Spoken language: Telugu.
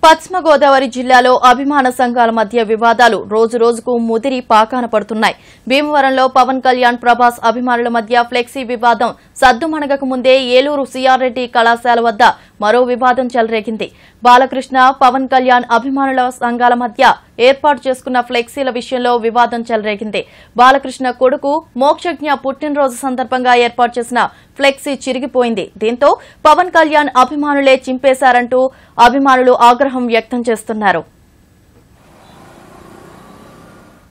పశ్చిమ గోదావరి జిల్లాలో అభిమాన సంఘాల మధ్య వివాదాలు రోజు రోజుకు ముదిరి పాకాన పడుతున్నాయి భీమవరంలో పవన్ కళ్యాణ్ ప్రభాస్ అభిమానుల మధ్య ఫ్లెక్సీ వివాదం సద్దుమణగక ముందే ఏలూరు సిఆర్రెడ్డి కళాశాల వద్ద మరో వివాదం చెలరేగింది బాలకృష్ణ పవన్ కళ్యాణ్ అభిమానుల సంఘాల మధ్య ఏర్పాటు చేసుకున్న ఫ్లెక్సీల విషయంలో వివాదం చెలరేగింది బాలకృష్ణ కొడుకు మోక్షజ్ఞ పుట్టినరోజు సందర్భంగా ఏర్పాటు చేసిన ఫ్లెక్సీ చిరిగిపోయింది దీంతో పవన్ కళ్యాణ్ అభిమానులే చింపేశారంటూ అభిమానులు ఆగ్రహం వ్యక్తం చేస్తున్నారు